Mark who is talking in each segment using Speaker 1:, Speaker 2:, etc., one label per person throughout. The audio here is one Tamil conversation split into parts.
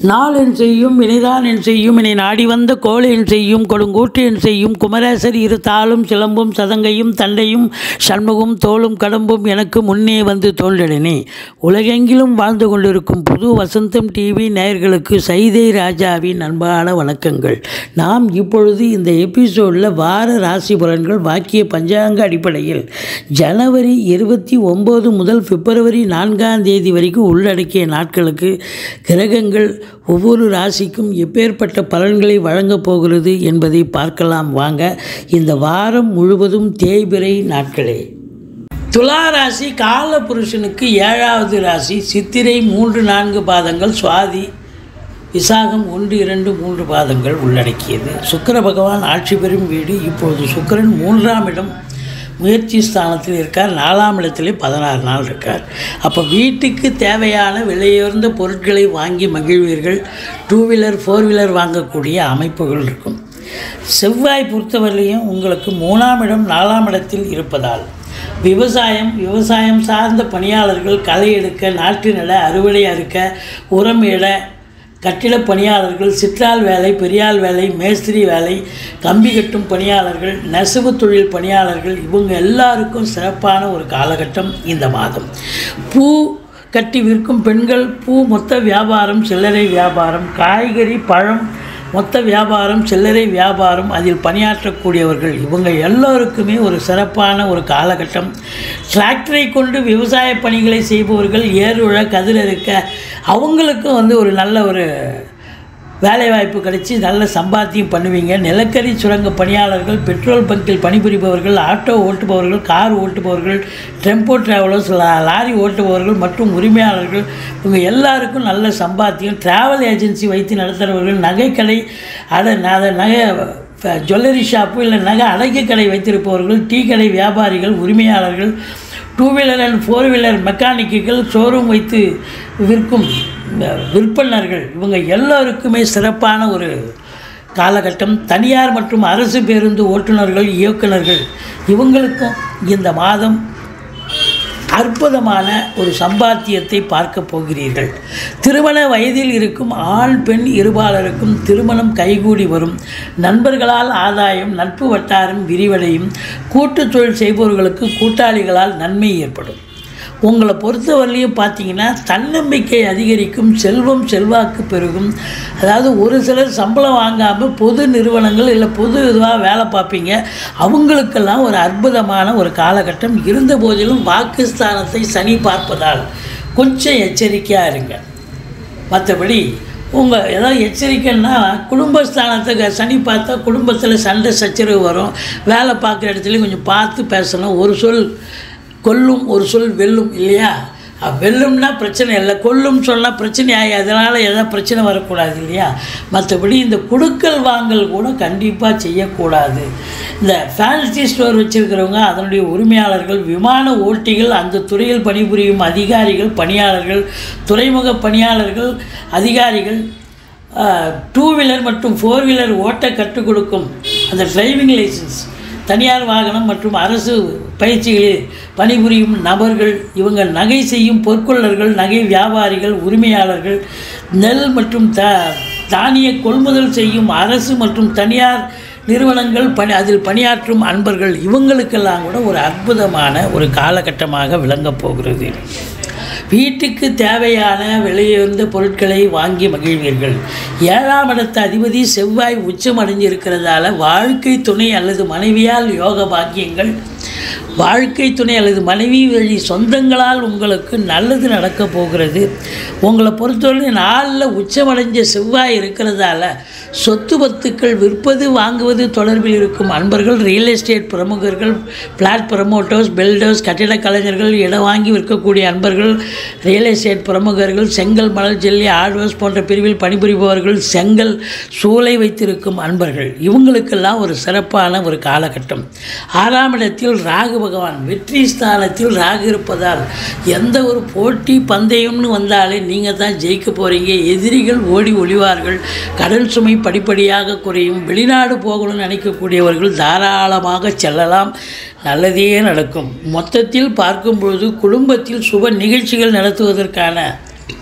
Speaker 1: நாள் என் செய்யும் வினைதான் என் செய்யும் இனி நாடி வந்த கோள் என் செய்யும் கொடுங்கூற்று என் செய்யும் குமரேசர் இரு தாளும் சிலம்பும் சதங்கையும் தண்டையும் சண்முகம் தோளும் கடம்பும் எனக்கு முன்னே வந்து தோன்றினே உலகெங்கிலும் வாழ்ந்து கொண்டிருக்கும் புது வசந்தம் டிவி நேயர்களுக்கு சைதை ராஜாவின் அன்பான வணக்கங்கள் நாம் இப்பொழுது இந்த எபிசோடில் வார ராசி பலன்கள் வாக்கிய பஞ்சாங்க அடிப்படையில் ஜனவரி இருபத்தி ஒம்பது முதல் பிப்ரவரி நான்காம் தேதி வரைக்கும் உள்ளடக்கிய நாட்களுக்கு கிரகங்கள் ஒவ்வொரு ராசிக்கும் எப்பேற்பட்ட பலன்களை வழங்கப் போகிறது என்பதை பார்க்கலாம் வாங்க இந்த வாரம் முழுவதும் தேய்பிறை நாட்களே துலா ராசி கால புருஷனுக்கு ஏழாவது ராசி சித்திரை மூன்று நான்கு பாதங்கள் சுவாதி விசாகம் ஒன்று இரண்டு மூன்று பாதங்கள் உள்ளடக்கியது சுக்கிர பகவான் ஆட்சி பெறும் வீடு இப்பொழுது சுக்கிரன் மூன்றாம் இடம் முயற்சி ஸ்தானத்தில் இருக்கார் நாலாம் இடத்திலே பதினாறு நாள் இருக்கார் அப்போ வீட்டுக்கு தேவையான விலையுயர்ந்த பொருட்களை வாங்கி மகிழ்வீர்கள் டூ வீலர் ஃபோர் வீலர் வாங்கக்கூடிய அமைப்புகள் இருக்கும் செவ்வாய் பொறுத்தவரையிலையும் உங்களுக்கு மூணாம் இடம் நாலாம் இடத்தில் இருப்பதால் விவசாயம் விவசாயம் சார்ந்த பணியாளர்கள் களை எடுக்க நாட்டு நட அறுவடை அறுக்க உரம் இட கட்டிடப் பணியாளர்கள் சிற்றால் வேலை பெரியாள் வேலை மேஸ்திரி வேலை கம்பி கட்டும் பணியாளர்கள் நெசவு தொழில் பணியாளர்கள் இவங்க எல்லாருக்கும் சிறப்பான ஒரு காலகட்டம் இந்த மாதம் பூ கட்டி விற்கும் பெண்கள் பூ மொத்த வியாபாரம் சில்லறை வியாபாரம் காய்கறி பழம் மொத்த வியாபாரம் சில்லறை வியாபாரம் அதில் பணியாற்றக்கூடியவர்கள் இவங்க எல்லோருக்குமே ஒரு சிறப்பான ஒரு காலகட்டம் டிராக்டரை கொண்டு விவசாய பணிகளை செய்பவர்கள் ஏறுழ கதிரறுக்க அவங்களுக்கும் வந்து ஒரு நல்ல ஒரு வேலைவாய்ப்பு கிடைச்சி நல்ல சம்பாத்தியம் பண்ணுவீங்க நிலக்கரி சுரங்க பணியாளர்கள் பெட்ரோல் பங்கில் பணிபுரிபவர்கள் ஆட்டோ ஓட்டுபவர்கள் கார் ஓட்டுபவர்கள் டெம்போ டிராவலர்ஸ் லாரி ஓட்டுபவர்கள் மற்றும் உரிமையாளர்கள் இவங்க எல்லாருக்கும் நல்ல சம்பாத்தியம் டிராவல் ஏஜென்சி வைத்து நடத்துகிறவர்கள் நகைக்கடை அட அதை நகை ஜுவல்லரி ஷாப்பு இல்லை நகை அடகு கடை வைத்திருப்பவர்கள் டீ கடை வியாபாரிகள் உரிமையாளர்கள் two wheeler and four wheeler மெக்கானிக்குகள் ஷோரூம் வைத்து விற்கும் விற்பனர்கள் இவங்க எல்லோருக்குமே சிறப்பான ஒரு காலகட்டம் தனியார் மற்றும் அரசு பேருந்து ஓட்டுநர்கள் இயக்குநர்கள் இவங்களுக்கும் இந்த மாதம் அற்புதமான ஒரு சம்பாத்தியத்தை பார்க்க போகிறீர்கள் திருமண வயதில் இருக்கும் ஆண் பெண் இருபாலருக்கும் திருமணம் கைகூடி வரும் நண்பர்களால் ஆதாயம் நட்பு வட்டாரம் விரிவடையும் கூட்டுத் தொழில் செய்பவர்களுக்கு கூட்டாளிகளால் நன்மை ஏற்படும் உங்களை பொறுத்தவரையிலையும் பார்த்தீங்கன்னா தன்னம்பிக்கை அதிகரிக்கும் செல்வம் செல்வாக்கு பெருகும் அதாவது ஒரு சிலர் சம்பளம் வாங்காமல் பொது நிறுவனங்கள் இல்லை பொது இதுவாக வேலை பார்ப்பீங்க அவங்களுக்கெல்லாம் ஒரு அற்புதமான ஒரு காலகட்டம் இருந்த போதிலும் வாக்குஸ்தானத்தை சனி பார்ப்பதால் கொஞ்சம் எச்சரிக்கையாக இருங்க மற்றபடி உங்கள் ஏதாவது எச்சரிக்கைன்னா குடும்பஸ்தானத்தை சனி பார்த்தா குடும்பத்தில் சண்டை சச்சரவு வரும் வேலை பார்க்குற இடத்துலையும் கொஞ்சம் பார்த்து பேசணும் ஒரு சொல் கொல்லும் ஒரு சொல் வெல்லும் இல்லையா வெல்லும்னா பிரச்சனை இல்லை கொல்லும் சொன்னால் பிரச்சனை ஆகி அதனால் எதாவது பிரச்சனை வரக்கூடாது இல்லையா மற்றபடி இந்த குடுக்கல் வாங்கல் கூட கண்டிப்பாக செய்யக்கூடாது இந்த ஃபேன்சி ஸ்டோர் வச்சுருக்கிறவங்க அதனுடைய உரிமையாளர்கள் விமான ஓட்டிகள் அந்த துறையில் பணிபுரியும் அதிகாரிகள் பணியாளர்கள் துறைமுக பணியாளர்கள் அதிகாரிகள் டூ வீலர் மற்றும் ஃபோர் வீலர் ஓட்ட கற்றுக் கொடுக்கும் அந்த டிரைவிங் லைசன்ஸ் தனியார் வாகனம் மற்றும் அரசு பயிற்சிகளில் பணிபுரியும் நபர்கள் இவங்க நகை செய்யும் பொற்கொள்ளர்கள் நகை வியாபாரிகள் உரிமையாளர்கள் நெல் மற்றும் த தானிய கொள்முதல் செய்யும் அரசு மற்றும் தனியார் நிறுவனங்கள் பணி அதில் பணியாற்றும் அன்பர்கள் இவங்களுக்கெல்லாம் கூட ஒரு அற்புதமான ஒரு காலகட்டமாக விளங்கப் போகிறது வீட்டுக்கு தேவையான விலையுயர்ந்த பொருட்களை வாங்கி மகிழ்வீர்கள் ஏழாம் இடத்த அதிபதி செவ்வாய் உச்சம் அடைஞ்சிருக்கிறதால வாழ்க்கை துணை அல்லது மனைவியால் யோக பாக்கியங்கள் வாழ்க்கை துணை அல்லது மனைவி வழி சொந்தங்களால் உங்களுக்கு நல்லது நடக்கப் போகிறது உங்களை பொறுத்தவரை நாளில் உச்சமடைஞ்ச செவ்வாய் இருக்கிறதால சொத்து பத்துக்கள் விற்பது வாங்குவது தொடர்பில் இருக்கும் அன்பர்கள் ரியல் எஸ்டேட் பிரமுகர்கள் பிளாட் ப்ரமோட்டர்ஸ் பில்டர்ஸ் கட்டிட கலைஞர்கள் இடம் வாங்கி விற்கக்கூடிய அன்பர்கள் ரியல் எஸ்டேட் பிரமுகர்கள் செங்கல் மணல் ஜெல்லி ஆர்ட்வேர்ஸ் போன்ற பிரிவில் பணிபுரிபவர்கள் செங்கல் சூளை வைத்திருக்கும் அன்பர்கள் இவங்களுக்கெல்லாம் ஒரு சிறப்பான ஒரு காலகட்டம் ஆறாம் இடத்தில் ராகு பகவான் வெற்றி ஸ்தானத்தில் ராகு இருப்பதால் எந்த ஒரு போட்டி பந்தயம்னு வந்தாலே நீங்கள் தான் ஜெயிக்க போகிறீங்க எதிரிகள் ஓடி ஒளிவார்கள் கடல் சுமை படிப்படியாக குறையும் வெளிநாடு போகணும்னு நினைக்கக்கூடியவர்கள் தாராளமாக செல்லலாம் நல்லதே நடக்கும் மொத்தத்தில் பார்க்கும் பொழுது குடும்பத்தில் சுப நிகழ்ச்சிகள் நடத்துவதற்கான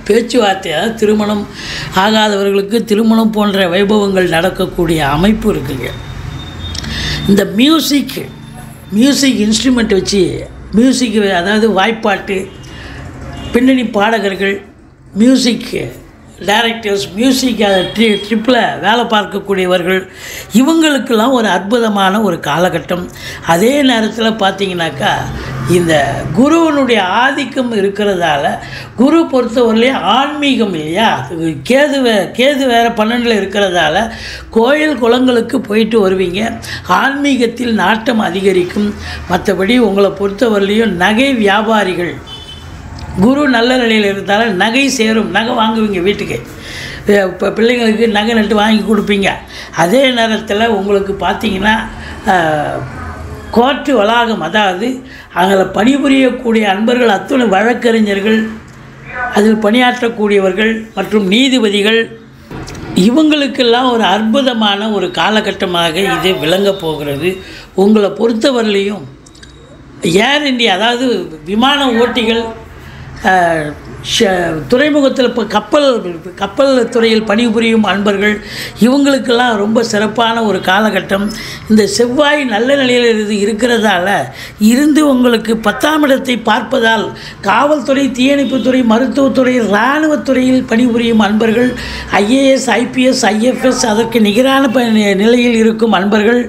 Speaker 1: பேச்சுவார்த்தை அதாவது திருமணம் ஆகாதவர்களுக்கு திருமணம் போன்ற வைபவங்கள் நடக்கக்கூடிய அமைப்பு இருக்குங்க இந்த மியூசிக் மியூசிக் இன்ஸ்ட்ருமெண்ட் வச்சு மியூசிக் அதாவது வாய்ப்பாட்டு பின்னணி பாடகர்கள் மியூசிக் டைரக்டர்ஸ் மியூசிக் ட்ரி ட்ரிப்பில் வேலை பார்க்கக்கூடியவர்கள் இவங்களுக்கெல்லாம் ஒரு அற்புதமான ஒரு காலகட்டம் அதே நேரத்தில் பார்த்தீங்கன்னாக்கா இந்த குருவனுடைய ஆதிக்கம் இருக்கிறதால குரு பொறுத்தவரையிலே ஆன்மீகம் இல்லையா அது கேது வே கேது வேறு பன்னெண்டில் இருக்கிறதால கோயில் குளங்களுக்கு போயிட்டு வருவீங்க ஆன்மீகத்தில் நாட்டம் அதிகரிக்கும் மற்றபடி உங்களை பொறுத்தவரையிலையும் நகை வியாபாரிகள் குரு நல்ல நிலையில் இருந்தாலும் நகை சேரும் நகை வாங்குவீங்க வீட்டுக்கு இப்போ பிள்ளைங்களுக்கு நகை நட்டு வாங்கி கொடுப்பீங்க அதே நேரத்தில் உங்களுக்கு பார்த்தீங்கன்னா ஆஹ், கோர்ட்டு வளாகம் அதாவது அதில் பணிபுரியக்கூடிய அன்பர்கள் அத்துணை வழக்கறிஞர்கள் அதில் பணியாற்றக்கூடியவர்கள் மற்றும் நீதிபதிகள் இவங்களுக்கெல்லாம் ஒரு அற்புதமான ஒரு காலகட்டமாக இது விளங்கப் போகிறது உங்களை பொறுத்தவரையிலையும் ஏர் இந்தியா அதாவது விமான ஓட்டிகள் அஹ், ஷ- துறைமுகத்தில் இப்போ கப்பல் கப்பல் துறையில் பணிபுரியும் அன்பர்கள் இவங்களுக்கெல்லாம் ரொம்ப சிறப்பான ஒரு காலகட்டம் இந்த செவ்வாய் நல்ல நிலையில் இருந்து இருக்கிறதால இருந்து உங்களுக்கு பத்தாம் இடத்தை பார்ப்பதால் காவல்துறை தீயணைப்புத்துறை மருத்துவத்துறை இராணுவத்துறையில் பணிபுரியும் அன்பர்கள் ஐஏஎஸ் ஐபிஎஸ் ஐஎஃப்எஸ் அதற்கு நிகரான ப- நிலையில் இருக்கும் அன்பர்கள்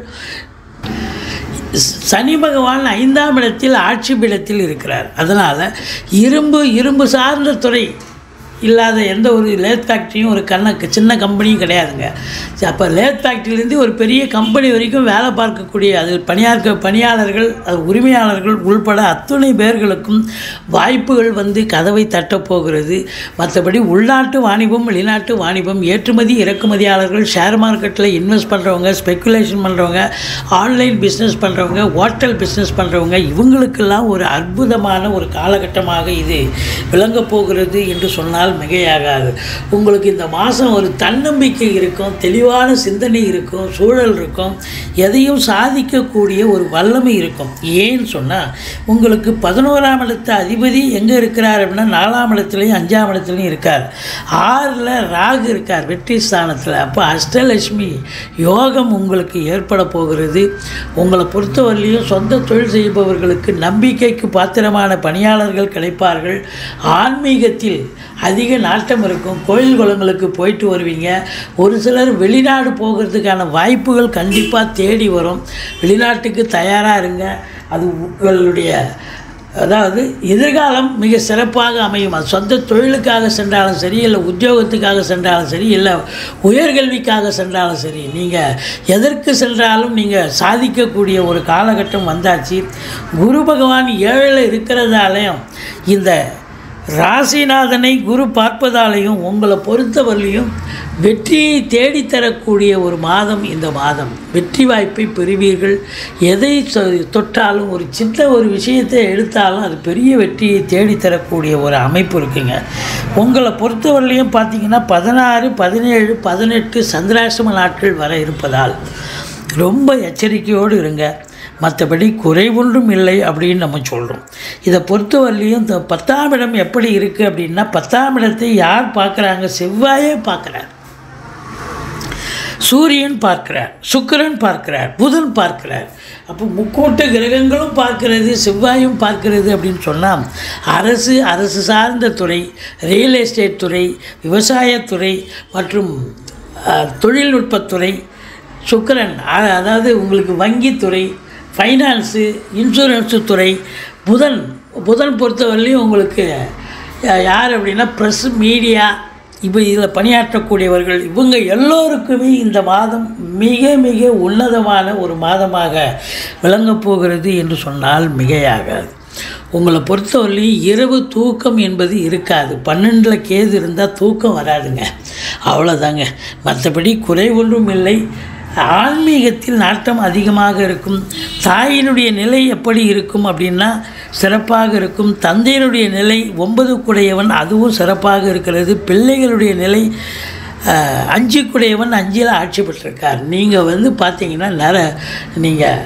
Speaker 1: சனி பகவான் ஐந்தாம் இடத்தில் ஆட்சி பீடத்தில் இருக்கிறார் அதனால் இரும்பு இரும்பு சார்ந்த துறை இல்லாத எந்த ஒரு லேத் ஃபேக்ட்ரியும் ஒரு கண்ண சின்ன கம்பெனியும் கிடையாதுங்க அப்போ லேத் ஃபேக்ட்ரியிலேருந்து ஒரு பெரிய கம்பெனி வரைக்கும் வேலை பார்க்கக்கூடிய அது பணியாற்ற பணியாளர்கள் அது உரிமையாளர்கள் உள்பட அத்துணை பேர்களுக்கும் வாய்ப்புகள் வந்து கதவை தட்டப் போகிறது மற்றபடி உள்நாட்டு வாணிபம் வெளிநாட்டு வாணிபம் ஏற்றுமதி இறக்குமதியாளர்கள் ஷேர் மார்க்கெட்டில் இன்வெஸ்ட் பண்ணுறவங்க ஸ்பெக்குலேஷன் பண்ணுறவங்க ஆன்லைன் பிஸ்னஸ் பண்ணுறவங்க ஹோட்டல் பிஸ்னஸ் பண்ணுறவங்க இவங்களுக்கெல்லாம் ஒரு அற்புதமான ஒரு காலகட்டமாக இது விளங்கப் போகிறது என்று சொன்னால் மிகையாகாது உங்களுக்கு இந்த மாதம் ஒரு தன்னம்பிக்கை இருக்கும் தெளிவான சிந்தனை இருக்கும் சூழல் இருக்கும் எதையும் சாதிக்கக்கூடிய ஒரு வல்லமை இருக்கும் ஏன்னு சொன்னால் உங்களுக்கு பதினோராம் இடத்து அதிபதி எங்கே இருக்கிறார் அப்படின்னா நாலாம் இடத்துலையும் அஞ்சாம் இடத்துலையும் இருக்கார் ஆறில் ராகு இருக்கார் வெற்றி ஸ்தானத்தில் அப்போ அஷ்டலட்சுமி யோகம் உங்களுக்கு ஏற்பட போகிறது உங்களை பொறுத்தவரையிலையும் சொந்த தொழில் செய்பவர்களுக்கு நம்பிக்கைக்கு பாத்திரமான பணியாளர்கள் கிடைப்பார்கள் ஆன்மீகத்தில் அதிக நாட்டம் இருக்கும் கோயில் குளங்களுக்கு போயிட்டு வருவீங்க ஒரு சிலர் வெளிநாடு போகிறதுக்கான வாய்ப்புகள் கண்டிப்பாக தேடி வரும் வெளிநாட்டுக்கு தயாராக இருங்க அது உங்களுடைய அதாவது எதிர்காலம் மிக சிறப்பாக அமையும் அது சொந்த தொழிலுக்காக சென்றாலும் சரி இல்லை உத்தியோகத்துக்காக சென்றாலும் சரி இல்லை உயர்கல்விக்காக சென்றாலும் சரி நீங்கள் எதற்கு சென்றாலும் நீங்கள் சாதிக்கக்கூடிய ஒரு காலகட்டம் வந்தாச்சு குரு பகவான் ஏழில் இருக்கிறதாலையும் இந்த ராசிநாதனை குரு பார்ப்பதாலையும் உங்களை பொறுத்தவரையிலையும் வெற்றியை தேடித்தரக்கூடிய ஒரு மாதம் இந்த மாதம் வெற்றி வாய்ப்பை பெறுவீர்கள் எதை சொ- தொட்டாலும் ஒரு சின்ன ஒரு விஷயத்தை எடுத்தாலும் அது பெரிய வெற்றியை தேடித்தரக்கூடிய ஒரு அமைப்பு இருக்குங்க உங்களை பொறுத்தவரையிலையும் பார்த்தீங்கன்னா பதினாறு பதினேழு பதினெட்டு சந்திராசிரம நாட்கள் வர இருப்பதால் ரொம்ப எச்சரிக்கையோடு இருங்க மற்றபடி குறை ஒன்றும் இல்லை அப்படின்னு நம்ம சொல்கிறோம் இதை பொறுத்தவரையிலையும் இந்த பத்தாம் இடம் எப்படி இருக்குது அப்படின்னா பத்தாம் இடத்தை யார் பார்க்குறாங்க செவ்வாயே பார்க்குறார் சூரியன் பார்க்கிறார் சுக்கிரன் பார்க்கிறார் புதன் பார்க்கிறார் அப்போ முக்கூட்ட கிரகங்களும் பார்க்கிறது செவ்வாயும் பார்க்கிறது அப்படின்னு சொன்னால் அரசு அரசு சார்ந்த துறை ரியல் எஸ்டேட் துறை விவசாயத்துறை மற்றும் அஹ், தொழில்நுட்பத்துறை சுக்கிரன் அ- அதாவது உங்களுக்கு வங்கித்துறை ஃபைனான்ஸு இன்சூரன்ஸு துறை புதன் புதன் பொறுத்தவரையிலையும் உங்களுக்கு யா- யார் அப்படின்னா ப்ரெஸ் மீடியா இப்போ இதில் பணியாற்றக்கூடியவர்கள் இவங்க எல்லோருக்குமே இந்த மாதம் மிக மிக உன்னதமான ஒரு மாதமாக விளங்கப் போகிறது என்று சொன்னால் மிகையாகாது உங்களை பொறுத்தவரையிலையும் இரவு தூக்கம் என்பது இருக்காது பன்னெண்டில் கேது இருந்தால் தூக்கம் வராதுங்க அவ்வளோதாங்க மற்றபடி குறை ஒன்றும் இல்லை ஆன்மீகத்தில் நாட்டம் அதிகமாக இருக்கும் தாயினுடைய நிலை எப்படி இருக்கும் அப்படின்னா சிறப்பாக இருக்கும் தந்தையினுடைய நிலை ஒன்பது குடையவன் அதுவும் சிறப்பாக இருக்கிறது பிள்ளைகளுடைய நிலை அஹ், அஞ்சு குடையவன் அஞ்சில் ஆட்சி பெற்றிருக்கார் நீங்கள் வந்து பார்த்தீங்கன்னா நிற நீங்கள்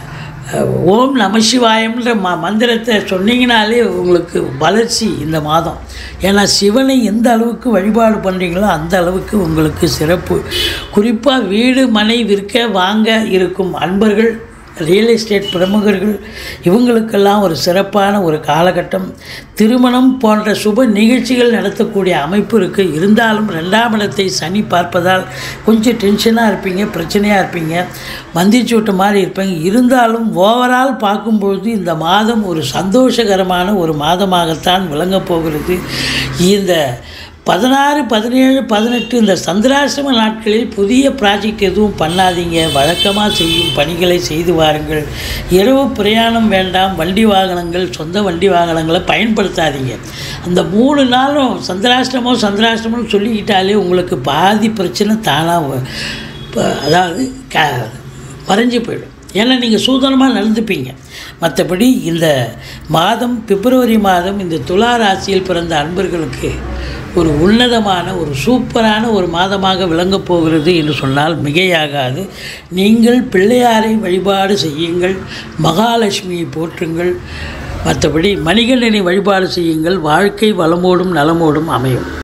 Speaker 1: அஹ், ஓம் நம சிவாயம்ன்ற ம மந்திரத்தை சொன்னீங்கனாலே உங்களுக்கு வளர்ச்சி இந்த மாதம் ஏன்னா சிவனை எந்த அளவுக்கு வழிபாடு பண்ணுறீங்களோ அந்த அளவுக்கு உங்களுக்கு சிறப்பு குறிப்பாக வீடு மனை விற்க வாங்க இருக்கும் அன்பர்கள் ரியல் எஸ்டேட் பிரமுகர்கள் இவங்களுக்கெல்லாம் ஒரு சிறப்பான ஒரு காலகட்டம் திருமணம் போன்ற சுப நிகழ்ச்சிகள் நடத்தக்கூடிய அமைப்பு இருக்குது இருந்தாலும் ரெண்டாம் இடத்தை சனி பார்ப்பதால் கொஞ்சம் டென்ஷனாக இருப்பீங்க பிரச்சனையாக இருப்பீங்க மந்திச்சூட்டு மாதிரி இருப்பீங்க இருந்தாலும் ஓவரால் பார்க்கும்பொழுது இந்த மாதம் ஒரு சந்தோஷகரமான ஒரு மாதமாகத்தான் விளங்கப் போகிறது இந்த பதினாறு பதினேழு பதினெட்டு இந்த சந்திராசிரம நாட்களில் புதிய ப்ராஜெக்ட் எதுவும் பண்ணாதீங்க வழக்கமாக செய்யும் பணிகளை செய்து வாருங்கள் இரவு பிரயாணம் வேண்டாம் வண்டி வாகனங்கள் சொந்த வண்டி வாகனங்களை பயன்படுத்தாதீங்க அந்த மூணு நாளும் சந்திராஷ்டமம் சந்திராஷ்டமம்னு சொல்லிக்கிட்டாலே உங்களுக்கு பாதி பிரச்சனை தானாக அதாவது க மறைஞ்சு போயிடும் ஏன்னா நீங்கள் சூதனமாக நடந்துப்பீங்க மற்றபடி இந்த மாதம் பிப்ரவரி மாதம் இந்த துலா ராசியில் பிறந்த அன்பர்களுக்கு ஒரு உன்னதமான ஒரு சூப்பரான ஒரு மாதமாக விளங்கப் போகிறது என்று சொன்னால் மிகையாகாது நீங்கள் பிள்ளையாரை வழிபாடு செய்யுங்கள் மகாலட்சுமியை போற்றுங்கள் மற்றபடி மணிகண்டனை வழிபாடு செய்யுங்கள் வாழ்க்கை வளமோடும் நலமோடும் அமையும்